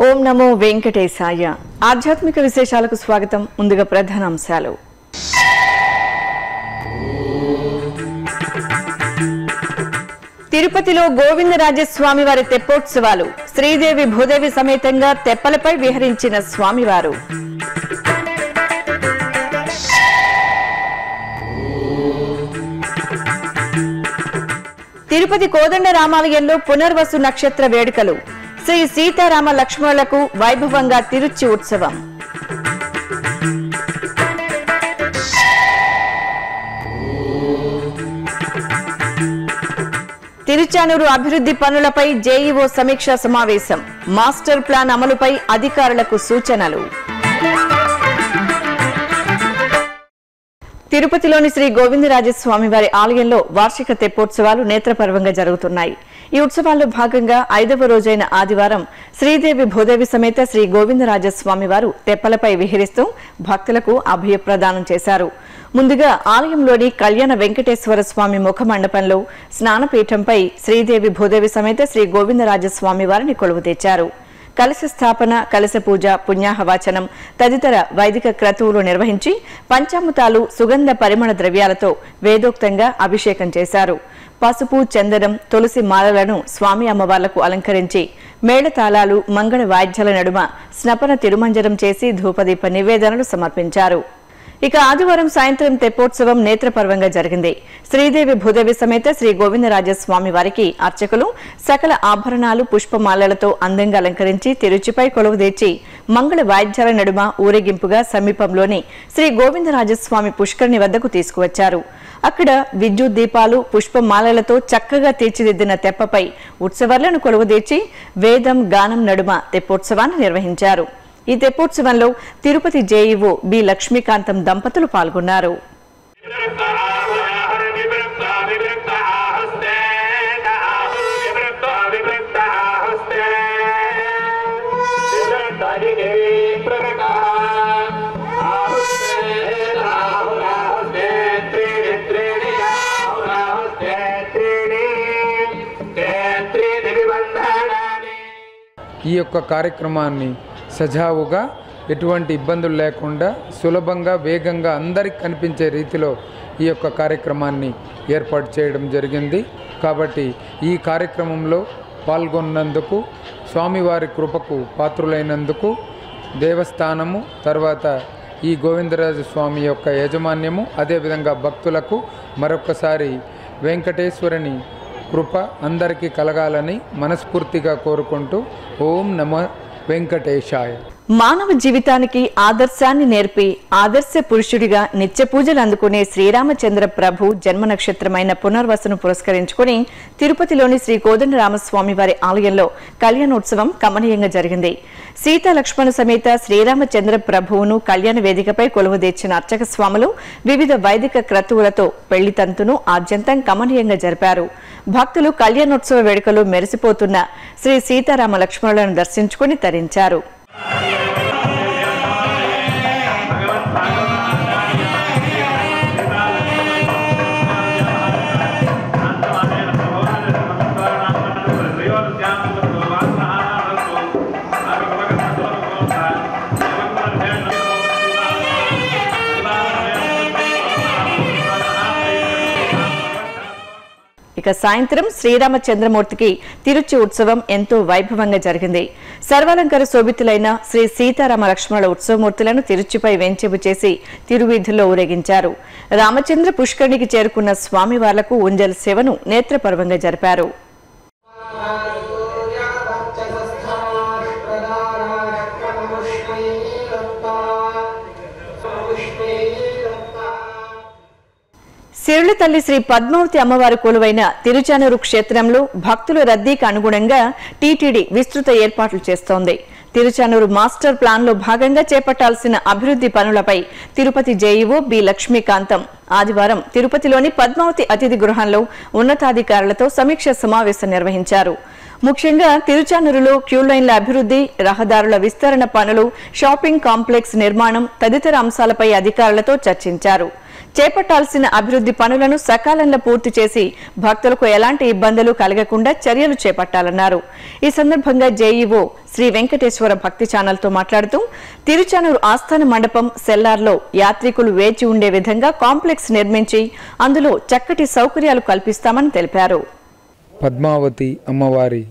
ఓం నమో వెంకటేశాయ ఆధ్యాత్మిక విశేషాలకు స్వాగతం ముందుగా ప్రధాన అంశాలు తిరుపతిలో గోవిందరాజస్వామి వారి తెప్పోత్సవాలు శ్రీదేవి భూదేవి సమేతంగా తెప్పలపై విహరించిన స్వామివారు తిరుపతి కోదండ రామాలయంలో పునర్వసు నక్షత్ర వేడుకలు శ్రీ సీతారామ లక్ష్మణులకు వైభవంగా తిరుచి ఉత్సవం తిరుచానూరు అభివృద్ధి పనులపై జేఈఓ సమీక్షా సమావేశం మాస్టర్ ప్లాన్ అమలుపై అధికారులకు సూచనలు తిరుపతిలోని శ్రీ గోవిందరాజస్వామి వారి ఆలయంలో వార్షిక తెప్పోత్సవాలు నేత్రపర్వంగా జరుగుతున్నాయి ఈ ఉత్సవాల్లో భాగంగా ఐదవ రోజైన ఆదివారం శ్రీదేవి భూదేవి సమేత శ్రీ గోవిందరాజస్వామి వారు తెప్పలపై విహరిస్తూ భక్తులకు అభయ ప్రదానం చేశారు ముందుగా ఆలయంలోని కళ్యాణ వెంకటేశ్వర స్వామి ముఖ మండపంలో స్నానపీఠంపై శ్రీదేవి భూదేవి సమేత శ్రీ గోవిందరాజస్వామి వారిని కొలువు తెచ్చారు కలశ స్థాపన కలశ పూజ పుణ్యాహవాచనం తదితర వైదిక క్రతువులు నిర్వహించి పంచామృతాలు సుగంధ పరిమళ ద్రవ్యాలతో వేదోక్తంగా అభిషేకం చేశారు పసుపు చందనం తులసి మాలలను స్వామి అమ్మవార్లకు అలంకరించి మేళతాళాలు మంగళ వాయిద్యాల నడుమ స్నపన తిరుమంజనం చేసి ధూపదీప నివేదనలు సమర్పించారు ఇక ఆదివారం సాయంత్రం తెప్పోత్సవం నేత్రపర్వంగా జరిగింది శ్రీదేవి భూదేవి సమేత శ్రీ గోవిందరాజస్వామి వారికి అర్చకులు సకల ఆభరణాలు పుష్పమాలలతో అందంగా అలంకరించి తిరుచిపై కొలువు తెచ్చి మంగళ వాయిద్యాల నడుమ ఊరేగింపుగా సమీపంలోని శ్రీ గోవిందరాజస్వామి పుష్కరిణి వద్దకు తీసుకువచ్చారు అక్కడ విద్యుత్ దీపాలు పుష్పమాలలతో చక్కగా తీర్చిదిద్దిన తెప్పపై ఉత్సవాలను కొలువుదీర్చి వేదం గానం నడుమ తెప్పోత్సవాన్ని నిర్వహించారు ఈ తెప్పోత్సవంలో తిరుపతి జేఈఓ బి లక్ష్మీకాంతం దంపతులు పాల్గొన్నారు ఈ యొక్క కార్యక్రమాన్ని సజావుగా ఎటువంటి ఇబ్బందులు లేకుండా సులభంగా వేగంగా అందరికి కనిపించే రీతిలో ఈ యొక్క కార్యక్రమాన్ని ఏర్పాటు చేయడం జరిగింది కాబట్టి ఈ కార్యక్రమంలో పాల్గొన్నందుకు స్వామివారి కృపకు పాత్రులైనందుకు దేవస్థానము తర్వాత ఈ గోవిందరాజు స్వామి యొక్క యాజమాన్యము అదేవిధంగా భక్తులకు మరొకసారి వెంకటేశ్వరుని కృప అందరికీ కలగాలని మనస్ఫూర్తిగా కోరుకుంటూ ఓం నమ వెంకటేశాయ మానవ జీవితానికి ఆదర్శాన్ని నేర్పి ఆదర్శ పురుషుడిగా నిత్య పూజలు అందుకునే శ్రీరామచంద్ర ప్రభు జన్మ నక్షత్రమైన పునర్వసును పురస్కరించుకుని తిరుపతిలోని శ్రీ కోదండరామస్వామి వారి ఆలయంలో కళ్యాణోత్సవం కమనీయంగా జరిగింది సీతా లక్ష్మణ సమేత శ్రీరామచంద్ర ప్రభువును కళ్యాణ వేదికపై కొలువుదీర్చిన అర్చక స్వాములు వివిధ వైదిక క్రతువులతో పెళ్లి తంతును ఆద్యంతం కమనీయంగా జరిపారు భక్తులు కళ్యాణోత్సవ వేడుకలు మెరిసిపోతున్న శ్రీ సీతారామ లక్ష్మణులను దర్శించుకుని తరించారు ఇక సాయంత్రం శ్రీరామచంద్రమూర్తికి తిరుచి ఉత్సవం ఎంతో వైభవంగా జరిగింది సర్వాలంకార శోభితులైన శ్రీ సీతారామ లక్ష్మణుల ఉత్సవమూర్తులను తిరుచిపై వెంచెపు చేసి తిరువీధుల్లో ఊరేగించారు రామచంద్ర పుష్కరిణికి చేరుకున్న స్వామివార్లకు ఉంజల్ సేవను నేత్రపర్వంగా జరిపారు సిరుల తల్లి శ్రీ పద్మావతి అమ్మవారి కొలువైన తిరుచానూరు క్షేత్రంలో భక్తుల రద్దీకి అనుగుణంగా టీటీడీ విస్తృత ఏర్పాట్లు చేస్తోంది తిరుచానూరు మాస్టర్ ప్లాన్ లో భాగంగా చేపట్టాల్సిన అభివృద్ధి పనులపై తిరుపతి జేఈఓ బి లక్ష్మీకాంతం ఆదివారం తిరుపతిలోని పద్మావతి అతిథి గృహంలో ఉన్నతాధికారులతో సమీక్ష సమావేశం నిర్వహించారు ముఖ్యంగా తిరుచానూరులో క్యూ లైన్ల అభివృద్ధి రహదారుల విస్తరణ పనులు షాపింగ్ కాంప్లెక్స్ నిర్మాణం తదితర అంశాలపై అధికారులతో చర్చించారు చేపట్టాల్సిన అభివృద్ధి పనులను సకాలంలో పూర్తి చేసి భక్తులకు ఎలాంటి ఇబ్బందులు కలగకుండా చర్యలు చేపట్టాలన్నారు ఈ సందర్భంగా జేఈఓ శ్రీ వెంకటేశ్వర భక్తి ఛానల్తో మాట్లాడుతూ తిరుచానూరు ఆస్థాన మండపం సెల్లార్లో యాత్రికులు వేచి ఉండే విధంగా కాంప్లెక్స్ నిర్మించి అందులో చక్కటి సౌకర్యాలు కల్పిస్తామని తెలిపారు పద్మావతి అమ్మవారి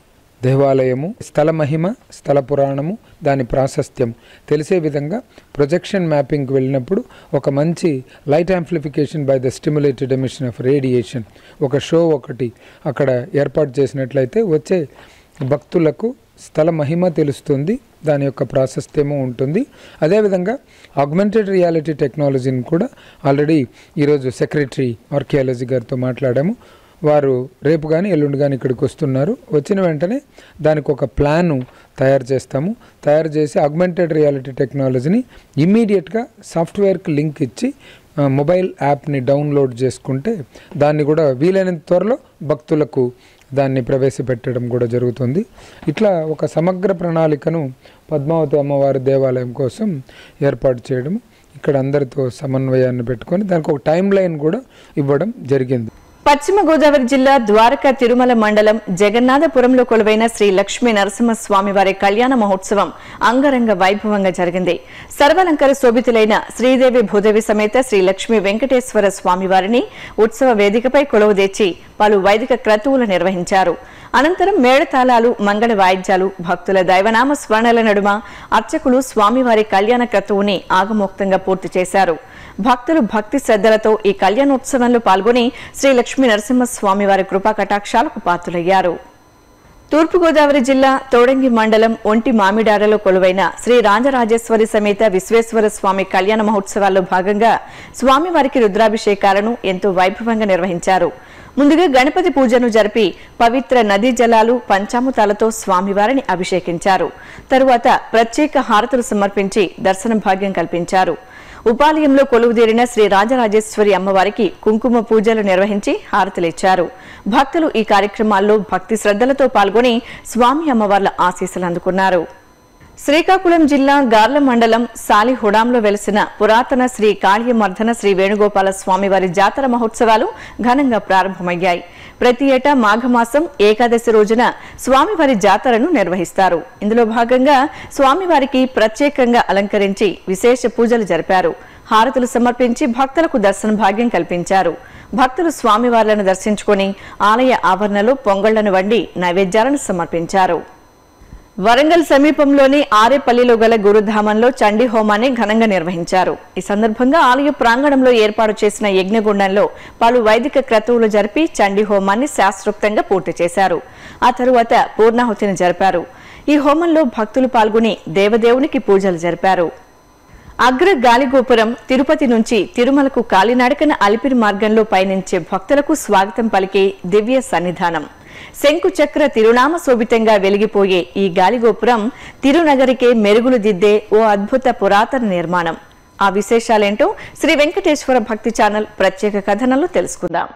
దేవాలయము స్థల మహిమ స్థల పురాణము దాని ప్రాశస్త్యం తెలిసే విధంగా ప్రొజెక్షన్ మ్యాపింగ్కి వెళ్ళినప్పుడు ఒక మంచి light amplification by the stimulated emission of radiation ఒక షో ఒకటి అక్కడ ఏర్పాటు చేసినట్లయితే వచ్చే భక్తులకు స్థల మహిమ తెలుస్తుంది దాని యొక్క ప్రాశస్త్యము ఉంటుంది అదేవిధంగా ఆగ్మెంటెడ్ రియాలిటీ టెక్నాలజీని కూడా ఆల్రెడీ ఈరోజు సెక్రటరీ ఆర్కియాలజీ గారితో మాట్లాడాము వారు రేపు కానీ ఎల్లుండి కానీ ఇక్కడికి వస్తున్నారు వచ్చిన వెంటనే దానికి ఒక ప్లాను తయారు చేస్తాము తయారు చేసి ఆగ్మెంటెడ్ రియాలిటీ టెక్నాలజీని ఇమ్మీడియట్గా సాఫ్ట్వేర్కి లింక్ ఇచ్చి ఆ, మొబైల్ యాప్ని డౌన్లోడ్ చేసుకుంటే దాన్ని కూడా వీలైనంత త్వరలో భక్తులకు దాన్ని ప్రవేశపెట్టడం కూడా జరుగుతుంది ఇట్లా ఒక సమగ్ర ప్రణాళికను పద్మావతి అమ్మవారి దేవాలయం కోసం ఏర్పాటు చేయడం ఇక్కడ అందరితో సమన్వయాన్ని పెట్టుకొని దానికి ఒక టైం లైన్ కూడా ఇవ్వడం జరిగింది పశ్చిమ గోదావరి జిల్లా ద్వారకా తిరుమల మండలం జగన్నాథపురంలో కొలువైన శ్రీ లక్ష్మీ నరసింహస్వామి వారి కళ్యాణ మహోత్సవం అంగరంగ వైభవంగా జరిగింది సర్వలంకర శోభితులైన శ్రీదేవి భూదేవి సమేత శ్రీ లక్ష్మీ వెంకటేశ్వర స్వామి వారిని ఉత్సవ వేదికపై కొలువుదీర్చి పలు వైదిక క్రతువులు నిర్వహించారు అనంతరం మేళతాళాలు మంగళ వాయిద్యాలు భక్తుల దైవనామ స్మరణల నడుమ అర్చకులు స్వామివారి కళ్యాణ క్రతువుని ఆగమోక్తంగా పూర్తి చేశారు భక్తులు భక్తి శ్రద్ధలతో ఈ కళ్యాణోత్సవంలో పాల్గొని శ్రీ లక్ష్మీ నరసింహస్వామి వారి కృపా కటాక్షాలకు పాత్రులయ్యారు తూర్పుగోదావరి జిల్లా తోడంగి మండలం ఒంటి మామిడారలో కొలువైన శ్రీ రాజరాజేశ్వరి సమేత విశ్వేశ్వర స్వామి కళ్యాణ మహోత్సవాల్లో భాగంగా స్వామివారికి రుద్రాభిషేకాలను ఎంతో వైభవంగా నిర్వహించారు ముందుగా గణపతి పూజను జరిపి పవిత్ర నదీ జలాలు పంచామృతాలతో స్వామివారిని అభిషేకించారు తరువాత ప్రత్యేక హారతులు సమర్పించి దర్శన భాగ్యం కల్పించారు ఉపాలయంలో కొలువుదీరిన శ్రీ రాజరాజేశ్వరి అమ్మవారికి కుంకుమ పూజలు నిర్వహించి హారతులిచ్చారు భక్తులు ఈ కార్యక్రమాల్లో భక్తి శ్రద్ధలతో పాల్గొని స్వామి అమ్మవార్ల ఆశీస్సులు అందుకున్నారు శ్రీకాకుళం జిల్లా గార్ల మండలం సాలిహుడాంలో వెలిసిన పురాతన శ్రీ కాళీయమర్ధన శ్రీ వేణుగోపాల స్వామివారి జాతర మహోత్సవాలు ఘనంగా ప్రారంభమయ్యాయి ప్రతి ఏటా మాఘమాసం ఏకాదశి రోజున స్వామివారి జాతరను నిర్వహిస్తారు ఇందులో భాగంగా స్వామివారికి ప్రత్యేకంగా అలంకరించి విశేష పూజలు జరిపారు హారతులు సమర్పించి భక్తులకు దర్శన భాగ్యం కల్పించారు భక్తులు స్వామివార్లను దర్శించుకొని ఆలయ ఆవరణలో పొంగళ్లను వండి నైవేద్యాలను సమర్పించారు వరంగల్ సమీపంలోని ఆరేపల్లిలో గల గురుధామంలో చండీ హోమాన్ని ఘనంగా నిర్వహించారు ఈ సందర్భంగా ఆలయ ప్రాంగణంలో ఏర్పాటు చేసిన యజ్ఞగుండంలో పలు వైదిక క్రతువులు జరిపి చండీ హోమాన్ని శాస్త్రోక్తంగా పూర్తి చేశారు ఆ తరువాత పూర్ణాహుతిని జరిపారు ఈ హోమంలో భక్తులు పాల్గొని దేవదేవునికి పూజలు జరిపారు అగ్ర గాలిగోపురం తిరుపతి నుంచి తిరుమలకు కాలినడకన అలిపిరి మార్గంలో పయనించే భక్తులకు స్వాగతం పలికే దివ్య సన్నిధానం శంకు చక్ర తిరునామ శోభితంగా వెలిగిపోయే ఈ గాలిగోపురం తిరునగరికే మెరుగులు దిద్దే ఓ అద్భుత పురాతన నిర్మాణం ఆ విశేషాలేంటో శ్రీ వెంకటేశ్వర భక్తి ఛానల్ ప్రత్యేక కథనంలో తెలుసుకుందాం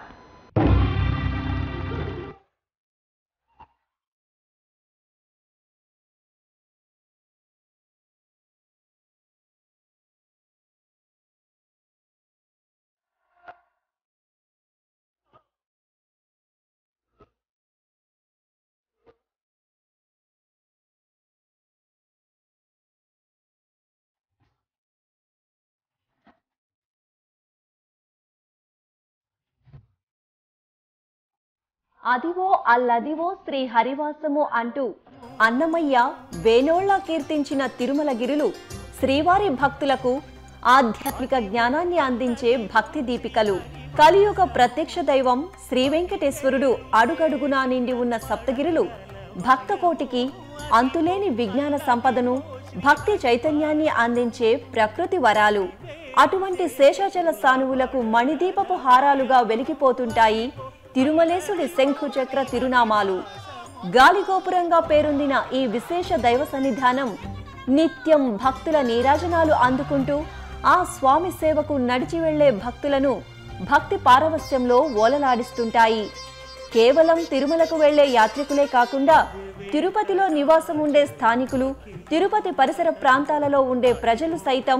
అదివో అల్లదివో శ్రీ హరివాసము అంటూ అన్నమయ్య వేనోళ్ల కీర్తించిన తిరుమల గిరులు శ్రీవారి భక్తులకు ఆధ్యాత్మిక జ్ఞానాన్ని అందించే భక్తి దీపికలు కలియుగ ప్రత్యక్ష దైవం శ్రీ వెంకటేశ్వరుడు అడుగడుగునా నిండి ఉన్న సప్తగిరులు భక్తకోటికి అంతులేని విజ్ఞాన సంపదను భక్తి చైతన్యాన్ని అందించే ప్రకృతి వరాలు అటువంటి శేషాచల సానువులకు మణిదీపపు హారాలుగా వెలిగిపోతుంటాయి తిరుమలేశుడి శంఖు చక్ర తిరునామాలు గాలిగోపురంగా పేరొందిన ఈ విశేష దైవ సన్నిధానం నిత్యం భక్తుల నీరాజనాలు అందుకుంటూ ఆ స్వామి సేవకు నడిచి వెళ్లే భక్తులను భక్తి పారవస్యంలో ఓలలాడిస్తుంటాయి కేవలం తిరుమలకు వెళ్లే యాత్రికులే కాకుండా తిరుపతిలో నివాసం ఉండే స్థానికులు తిరుపతి పరిసర ప్రాంతాలలో ఉండే ప్రజలు సైతం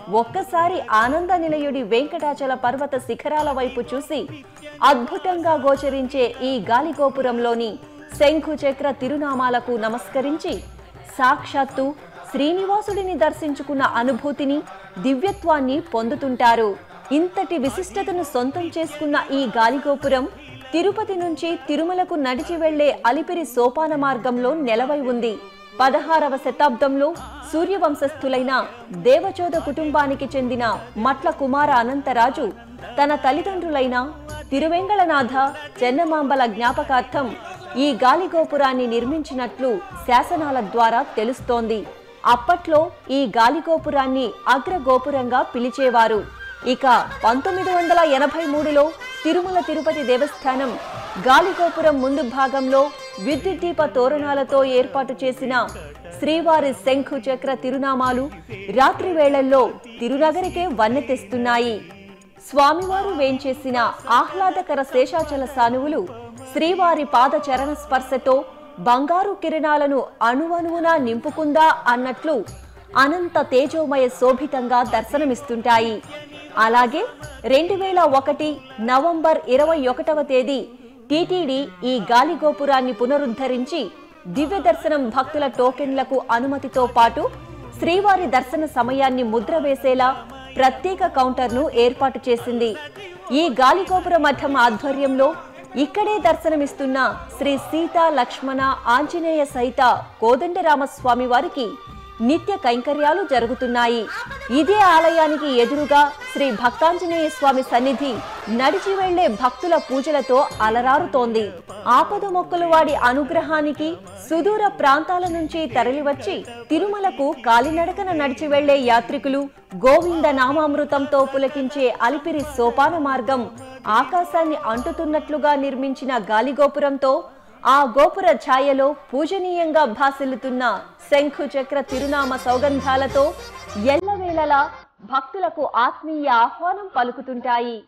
ఒక్కసారి ఆనంద నిలయుడి వెంకటాచల పర్వత శిఖరాల వైపు చూసి అద్భుతంగా గోచరించే ఈ గాలిగోపురంలోని శంఖు చక్ర తిరునామాలకు నమస్కరించి సాక్షాత్తు శ్రీనివాసుడిని దర్శించుకున్న అనుభూతిని దివ్యత్వాన్ని పొందుతుంటారు ఇంతటి విశిష్టతను సొంతం చేసుకున్న ఈ గాలిగోపురం తిరుపతి నుంచి తిరుమలకు నడిచి వెళ్లే అలిపిరి సోపాన మార్గంలో నెలవై ఉంది పదహారవ శతాబ్దంలో సూర్యవంశస్థులైన దేవచోద కుటుంబానికి చెందిన మట్ల కుమార అనంతరాజు తన తల్లిదండ్రులైన తిరువెంగళనాథ చెన్నమాంబల జ్ఞాపకార్థం ఈ గాలిగోపురాన్ని నిర్మించినట్లు శాసనాల ద్వారా తెలుస్తోంది అప్పట్లో ఈ గాలిగోపురాన్ని అగ్రగోపురంగా పిలిచేవారు ఇక పంతొమ్మిది వందల ఎనభై మూడులో తిరుమల తిరుపతి దేవస్థానం గాలిగోపురం ముందు భాగంలో విద్యుత్ దీప తోరణాలతో ఏర్పాటు చేసిన శ్రీవారి శంఖు చక్ర తిరునామాలు రాత్రి వేళల్లో తిరునగరికే వన్నె తెస్తున్నాయి స్వామివారు వేంచేసిన ఆహ్లాదకర శేషాచల సానువులు శ్రీవారి పాద చరణ స్పర్శతో బంగారు కిరణాలను అణువణువునా నింపుకుందా అన్నట్లు అనంత తేజోమయ శోభితంగా దర్శనమిస్తుంటాయి అలాగే రెండు వేల ఒకటి నవంబర్ ఇరవై ఒకటవ తేదీ టీటీడీ ఈ గాలిగోపురాన్ని పునరుద్ధరించి దివ్య దర్శనం భక్తుల టోకెన్లకు అనుమతితో పాటు శ్రీవారి దర్శన సమయాన్ని ముద్ర వేసేలా ప్రత్యేక కౌంటర్ను ఏర్పాటు చేసింది ఈ గాలిగోపుర మఠం ఆధ్వర్యంలో ఇక్కడే దర్శనమిస్తున్న శ్రీ సీత లక్ష్మణ ఆంజనేయ సహిత కోదండరామస్వామి వారికి నిత్య కైంకర్యాలు జరుగుతున్నాయి ఇదే ఆలయానికి ఎదురుగా శ్రీ భక్తాంజనేయ స్వామి సన్నిధి నడిచి వెళ్లే భక్తుల పూజలతో అలరారుతోంది ఆపద మొక్కలు వాడి అనుగ్రహానికి సుదూర ప్రాంతాల నుంచి తరలివచ్చి తిరుమలకు కాలినడకన నడిచి వెళ్లే యాత్రికులు గోవింద నామామృతంతో పులకించే అలిపిరి సోపాన మార్గం ఆకాశాన్ని అంటుతున్నట్లుగా నిర్మించిన గాలిగోపురంతో ఆ గోపుర ఛాయలో పూజనీయంగా భాసిల్లుతున్న శంఖు చక్ర తిరునామ సౌగంధాలతో ఎల్లవేళలా భక్తులకు ఆత్మీయ ఆహ్వానం పలుకుతుంటాయి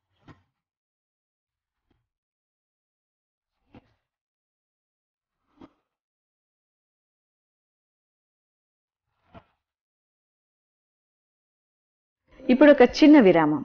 ఇప్పుడు ఒక చిన్న విరామం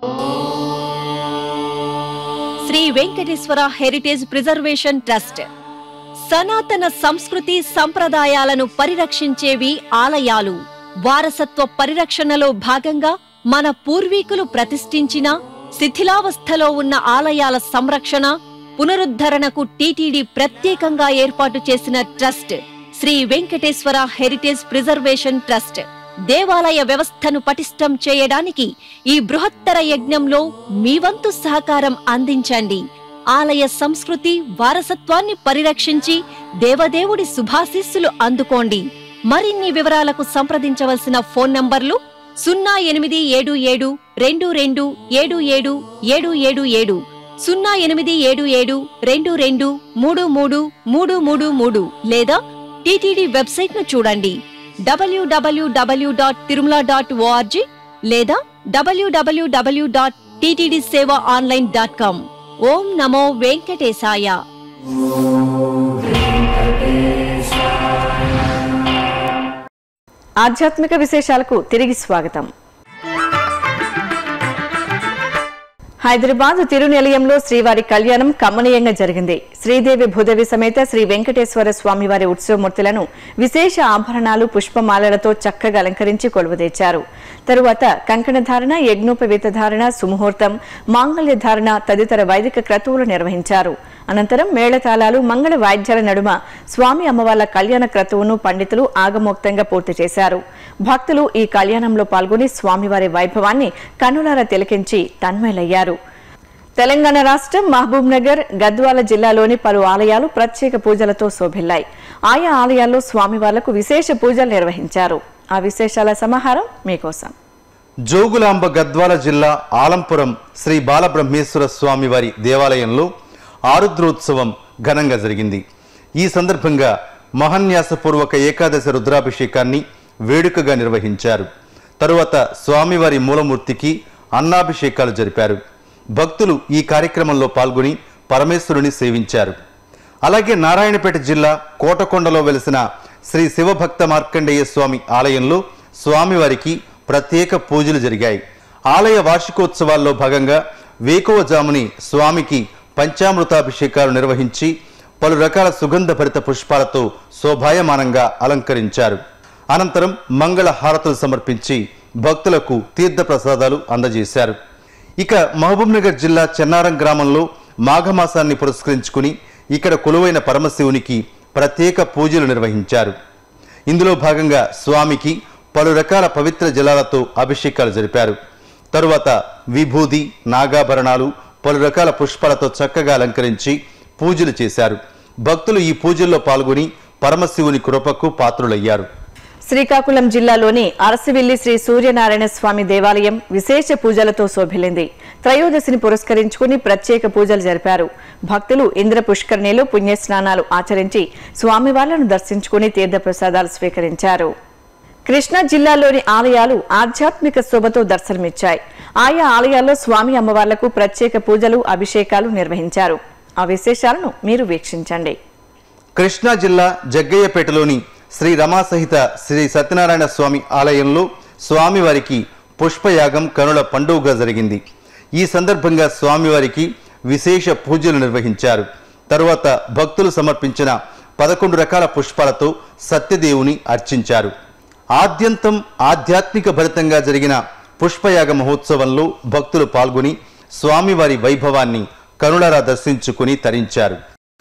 Sri Venkateswara heritage preservation trust సనాతన సంస్కృతి సంప్రదాయాలను పరిరక్షించేవి ఆలయాలు వారసత్వ పరిరక్షణలో భాగంగా మన పూర్వీకులు ప్రతిష్ఠించిన శిథిలావస్థలో ఉన్న ఆలయాల సంరక్షణ పునరుద్ధరణకు టీటీడీ ప్రత్యేకంగా ఏర్పాటు చేసిన trust Sri Venkateswara heritage preservation trust దేవాలయ వ్యవస్థను పటిష్టం చేయడానికి ఈ బృహత్తర యజ్ఞంలో మీ వంతు సహకారం అందించండి ఆలయ సంస్కృతి వారసత్వాన్ని పరిరక్షించి దేవదేవుడి శుభాశీస్సులు అందుకోండి మరిన్ని వివరాలకు సంప్రదించవలసిన ఫోన్ నంబర్లు సున్నా ఎనిమిది ఏడు ఏడు రెండు రెండు ఏడు ఏడు ఏడు ఏడు ఏడు సున్నా ఎనిమిది ఏడు ఏడు రెండు రెండు మూడు మూడు మూడు మూడు మూడు లేదా టీటీడీ వెబ్సైట్ ను చూడండి WWW dot Tirumala dot ORG లేదా WWW dot TTD seva online dot com ఓం నమో వెంకటేశాయ ఆధ్యాత్మిక విశేషాలకు తిరిగి స్వాగతం హైదరాబాద్ తిరునిలయంలో శ్రీవారి కళ్యాణం కమనీయంగా జరిగింది శ్రీదేవి భూదేవి సమేత శ్రీ వెంకటేశ్వర స్వామివారి ఉత్సవమూర్తులను విశేష ఆభరణాలు పుష్పమాలలతో చక్కగా అలంకరించి కొలువుదీర్చారు తరువాత కంకణ ధారణ యజ్ఞోపవీత ధారణ సుముహూర్తం మాంగళ్య ధారణ తదితర వైదిక క్రతువులు నిర్వహించారు అనంతరం మేళతాళాలు మంగళ వాయిద్యాల నడుమ స్వామి అమ్మవార్ల కళ్యాణ క్రతువును పండితులు ఆగమోక్తంగా పూర్తి చేశారు భక్తులు ఈ కళ్యాణంలో పాల్గొని స్వామివారి వైభవాన్ని కన్నులారా తిలకించి తన్మయులయ్యారు తెలంగాణ రాష్ట్రం మహబూబ్ నగర్ గద్వాల జిల్లాలోని పలు ఆలయాలు ప్రత్యేక పూజలతో శోభిల్లాయి ఆయా ఆలయాల్లో స్వామివార్లకు విశేష పూజలు నిర్వహించారు ఆ విశేషాల సమాహారం మీకోసం జోగులాంబ గద్వాల జిల్లా ఆలంపురం శ్రీ బాలబ్రహ్మేశ్వర స్వామి వారి దేవాలయంలో ఆరుద్రోత్సవం ఘనంగా జరిగింది ఈ సందర్భంగా మహాన్యాసపూర్వక ఏకాదశి రుద్రాభిషేకాన్ని వేడుకగా నిర్వహించారు తరువాత స్వామివారి మూలమూర్తికి అన్నాభిషేకాలు జరిపారు భక్తులు ఈ కార్యక్రమంలో పాల్గొని పరమేశ్వరుని సేవించారు అలాగే నారాయణపేట జిల్లా కోటకొండలో వెలిసిన శ్రీ శివభక్త మార్కండేయ స్వామి ఆలయంలో స్వామివారికి ప్రత్యేక పూజలు జరిగాయి ఆలయ వార్షికోత్సవాల్లో భాగంగా వేకువజాముని స్వామికి పంచామృతాభిషేకాలు నిర్వహించి పలు రకాల సుగంధ భరిత పుష్పాలతో శోభాయమానంగా అలంకరించారు అనంతరం మంగళ హారతులు సమర్పించి భక్తులకు తీర్థ ప్రసాదాలు అందజేశారు ఇక మహబూబ్నగర్ జిల్లా చెన్నారం గ్రామంలో మాఘమాసాన్ని పురస్కరించుకుని ఇక్కడ కొలువైన పరమశివునికి ప్రత్యేక పూజలు నిర్వహించారు ఇందులో భాగంగా స్వామికి పలు రకాల పవిత్ర జలాలతో అభిషేకాలు జరిపారు తరువాత విభూది నాగాభరణాలు పలు రకాల పుష్పాలతో చక్కగా అలంకరించి పూజలు చేశారు భక్తులు ఈ పూజల్లో పాల్గొని పరమశివుని కృపకు పాత్రులయ్యారు శ్రీకాకుళం జిల్లాలోని అరసివిల్లి శ్రీ సూర్యనారాయణ స్వామి దేవాలయం విశేష పూజలతో శోభిల్లింది త్రయోదశిని పురస్కరించుకుని ప్రత్యేక పూజలు జరిపారు భక్తులు ఇంద్ర పుష్కరిణిలో పుణ్యస్నానాలు ఆచరించి స్వామివార్లను దర్శించుకుని తీర్థప్రసాదాలు స్వీకరించారు కృష్ణా జిల్లాలోని ఆలయాలు ఆధ్యాత్మిక శోభతో దర్శనమిచ్చాయి ఆయా ఆలయాల్లో స్వామి అమ్మవార్లకు ప్రత్యేక పూజలు అభిషేకాలు నిర్వహించారు ఆ విశేషాలను మీరు వీక్షించండి కృష్ణా జిల్లా జగ్గయ్యపేటలోని శ్రీ రమా సహిత శ్రీ సత్యనారాయణ స్వామి ఆలయంలో స్వామివారికి పుష్పయాగం కనుల పండుగగా జరిగింది ఈ సందర్భంగా స్వామివారికి విశేష పూజలు నిర్వహించారు తరువాత భక్తులు సమర్పించిన పదకొండు రకాల పుష్పాలతో సత్యదేవుని అర్చించారు ఆద్యంతం ఆధ్యాత్మిక భరితంగా జరిగిన పుష్పయాగ మహోత్సవంలో భక్తులు పాల్గొని స్వామివారి వైభవాన్ని కనులారా దర్శించుకుని తరించారు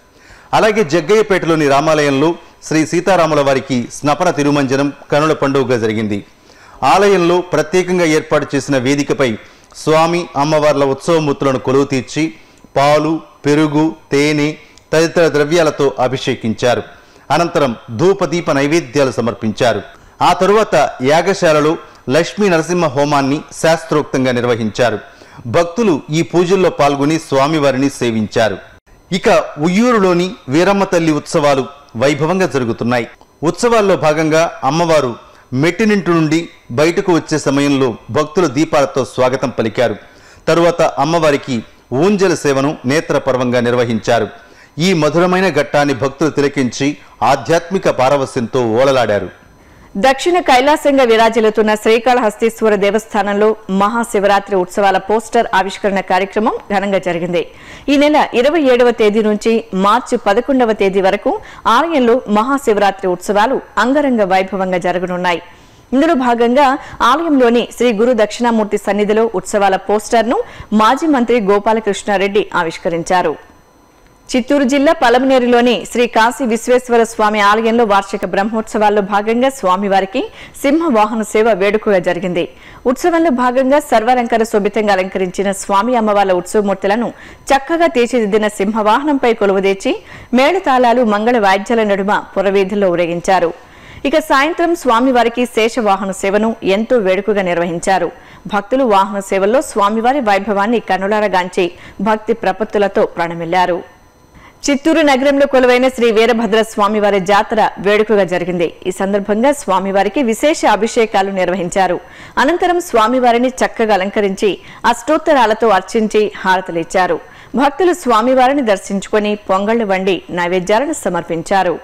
అలాగే జగ్గయ్యపేటలోని రామాలయంలో శ్రీ సీతారాముల వారికి స్నపన తిరుమంజనం కనుల పండుగగా జరిగింది ఆలయంలో ప్రత్యేకంగా ఏర్పాటు చేసిన వేదికపై స్వామి అమ్మవార్ల ఉత్సవమూర్తులను కొలువు తీర్చి పాలు పెరుగు తేనె తదితర ద్రవ్యాలతో అభిషేకించారు అనంతరం ధూపదీప నైవేద్యాలు సమర్పించారు ఆ తరువాత యాగశాలలో లక్ష్మీ నరసింహ హోమాన్ని శాస్త్రోక్తంగా నిర్వహించారు భక్తులు ఈ పూజల్లో పాల్గొని స్వామివారిని సేవించారు ఇక ఉయ్యూరులోని వీరమ్మ తల్లి ఉత్సవాలు వైభవంగా జరుగుతున్నాయి ఉత్సవాల్లో భాగంగా అమ్మవారు మెట్టినింటి నుండి బయటకు వచ్చే సమయంలో భక్తుల దీపాలతో స్వాగతం పలికారు తరువాత అమ్మవారికి ఊంజల సేవను నేత్రపర్వంగా నిర్వహించారు ఈ మధురమైన ఘట్టాన్ని భక్తులు తిలకించి ఆధ్యాత్మిక పారవస్యంతో ఓలలాడారు దక్షిణ కైలాసంగా విరాజిల్లుతున్న శ్రీకాళహస్తీశ్వర దేవస్థానంలో మహాశివరాత్రి ఉత్సవాల పోస్టర్ ఆవిష్కరణ కార్యక్రమం ఘనంగా జరిగింది ఈ నెల ఇరవై ఏడవ తేదీ నుంచి మార్చి పదకొండవ తేదీ వరకు ఆలయంలో మహాశివరాత్రి ఉత్సవాలు అంగరంగ వైభవంగా జరగనున్నాయి ఇందులో భాగంగా ఆలయంలోని శ్రీ గురు దక్షిణామూర్తి సన్నిధిలో ఉత్సవాల పోస్టర్ను మాజీ మంత్రి గోపాలకృష్ణారెడ్డి ఆవిష్కరించారు చిత్తూరు జిల్లా పలమనేరులోని శ్రీ కాశీ విశ్వేశ్వర స్వామి ఆలయంలో వార్షిక బ్రహ్మోత్సవాల్లో భాగంగా స్వామివారికి సింహ వాహన సేవ వేడుకగా జరిగింది ఉత్సవంలో భాగంగా సర్వాలంకార శోభితంగా అలంకరించిన స్వామి అమ్మవార్ల ఉత్సవమూర్తులను చక్కగా తీర్చిదిద్దిన సింహవాహనంపై కొలువుదీర్చి మేళతాళాలు మంగళ వాయిద్యాల నడుమ పురవీధుల్లో ఊరేగించారు ఇక సాయంత్రం స్వామివారికి శేషవాహన సేవను ఎంతో వేడుకగా నిర్వహించారు భక్తులు వాహన సేవల్లో స్వామివారి వైభవాన్ని కనులారగాంచి భక్తి ప్రపత్తులతో ప్రాణమిల్లారు చిత్తూరు నగరంలో కొలువైన శ్రీ వీరభద్ర స్వామివారి జాతర వేడుకగా జరిగింది ఈ సందర్భంగా స్వామివారికి విశేష అభిషేకాలు నిర్వహించారు అనంతరం స్వామివారిని చక్కగా అలంకరించి అష్టోత్తరాలతో అర్చించి హారతలిచ్చారు భక్తులు స్వామివారిని దర్శించుకొని పొంగళ్లు వండి నైవేద్యాలను సమర్పించారు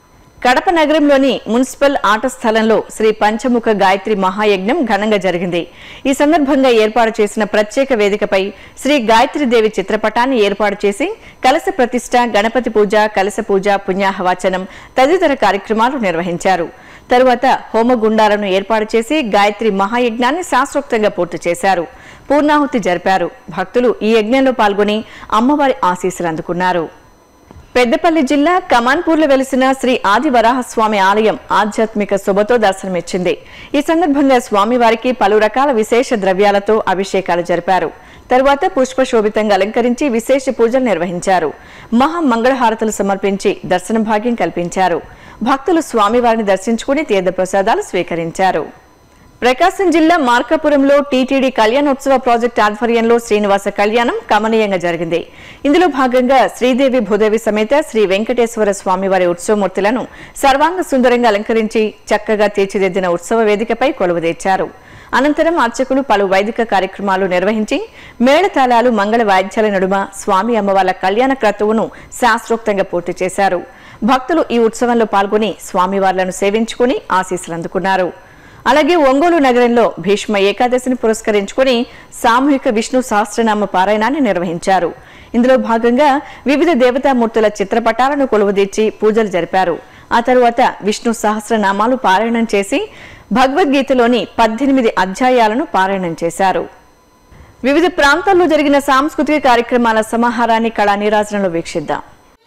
కడప నగరంలోని మున్సిపల్ ఆట స్థలంలో శ్రీ పంచముఖ గాయత్రి మహాయజ్ఞం ఘనంగా జరిగింది ఈ సందర్భంగా ఏర్పాటు చేసిన ప్రత్యేక వేదికపై శ్రీ గాయత్రి దేవి చిత్రపటాన్ని ఏర్పాటు చేసి కలశ ప్రతిష్ట గణపతి పూజ కలశ పూజ పుణ్యాహవాచనం తదితర కార్యక్రమాలు నిర్వహించారు తరువాత హోమగుండాలను ఏర్పాటు చేసి గాయత్రి మహాయజ్ఞాన్ని శాస్త్రోక్తంగా పూర్తి చేశారు పూర్ణాహుతి జరిపారు భక్తులు ఈ యజ్ఞంలో పాల్గొని అమ్మవారి ఆశీస్సులు అందుకున్నారు పెద్దపల్లి జిల్లా కమాన్పూర్లో వెలిసిన శ్రీ ఆది వరాహస్వామి ఆలయం ఆధ్యాత్మిక శుభతో దర్శనమిచ్చింది ఈ సందర్భంగా స్వామివారికి పలు రకాల విశేష ద్రవ్యాలతో అభిషేకాలు జరిపారు తరువాత పుష్పశోభితంగా అలంకరించి విశేష పూజలు నిర్వహించారు మహా మంగళహారతులు సమర్పించి దర్శన భాగ్యం కల్పించారు భక్తులు స్వామివారిని దర్శించుకుని తీర్థప్రసాదాలు స్వీకరించారు ప్రకాశం జిల్లా మార్కాపురంలో టీటీడీ కళ్యాణోత్సవ ప్రాజెక్టు ఆధ్వర్యంలో శ్రీనివాస కళ్యాణం కమనీయంగా జరిగింది ఇందులో భాగంగా శ్రీదేవి భూదేవి సమేత శ్రీ వెంకటేశ్వర స్వామివారి ఉత్సవమూర్తులను సర్వాంగ సుందరంగా అలంకరించి చక్కగా తీర్చిదిద్దిన ఉత్సవ వేదికపై కొలువుదీర్చారు అనంతరం అర్చకులు పలు వైదిక కార్యక్రమాలు నిర్వహించి మేళతాళాలు మంగళ వాయిద్యాల నడుమ స్వామి అమ్మవార్ల కళ్యాణ క్రతువును శాస్త్రోక్తంగా పూర్తి చేశారు భక్తులు ఈ ఉత్సవంలో పాల్గొని స్వామివార్లను సేవించుకుని ఆశీస్సులు అందుకున్నారు అలాగే ఒంగోలు నగరంలో భీష్మ ఏకాదశిని పురస్కరించుకుని సామూహిక విష్ణు సహస్రనామ పారాయణాన్ని నిర్వహించారు ఇందులో భాగంగా వివిధ దేవతామూర్తుల చిత్రపటాలను కొలువుదీర్చి పూజలు జరిపారు ఆ తరువాత విష్ణు సహస్రనామాలు పారాయణం చేసి భగవద్గీతలోని పద్దెనిమిది అధ్యాయాలను పారాయణం చేశారు వివిధ ప్రాంతాల్లో జరిగిన సాంస్కృతిక కార్యక్రమాల సమాహారాన్ని కళా నీరాజనంలో వీక్షిద్దాం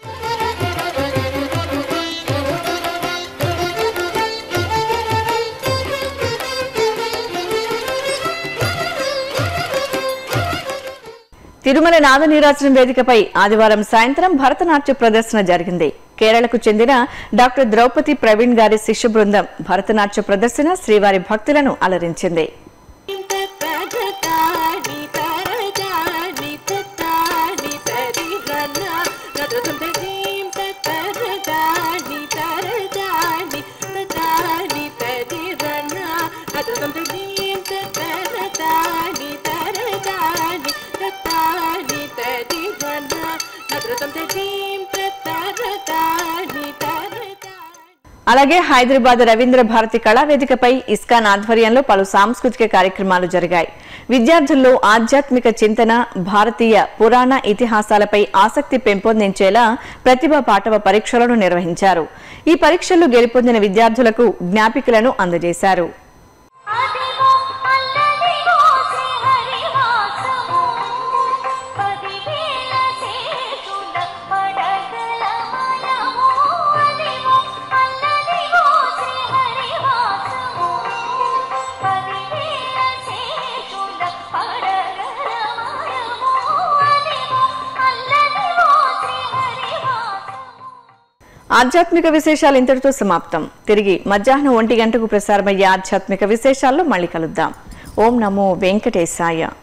తిరుమల నాద నీరాజనం వేదికపై ఆదివారం సాయంత్రం భరతనాట్య ప్రదర్శన జరిగింది కేరళకు చెందిన డాక్టర్ ద్రౌపది ప్రవీణ్ గారి శిష్య బృందం భరతనాట్య ప్రదర్శన శ్రీవారి భక్తులను అలరించింది అలాగే హైదరాబాద్ రవీంద్ర భారతి కళా వేదికపై ఇస్కాన్ ఆధ్వర్యంలో పలు సాంస్కృతిక కార్యక్రమాలు జరిగాయి విద్యార్థుల్లో ఆధ్యాత్మిక చింతన భారతీయ పురాణ ఇతిహాసాలపై ఆసక్తి పెంపొందించేలా ప్రతిభా పాఠవ పరీక్షలను నిర్వహించారు ఈ పరీక్షల్లో గెలుపొందిన విద్యార్థులకు జ్ఞాపికలను అందజేశారు అదిగో అల్లదిగో శ్రీహరివాసము పదివేల శేషుల పడగలమయము అదిగో అల్లదిగో శ్రీహరివాసము పదివేల శేషుల పడగలమయము అదిగో అల్లదిగో శ్రీహరివాసము ఆధ్యాత్మిక విశేషాలు ఇంతటితో సమాప్తం తిరిగి మధ్యాహ్నం ఒంటి గంటకు ప్రసారమయ్యే ఆధ్యాత్మిక విశేషాల్లో మళ్ళీ కలుద్దాం ఓం నమో వెంకటేశాయ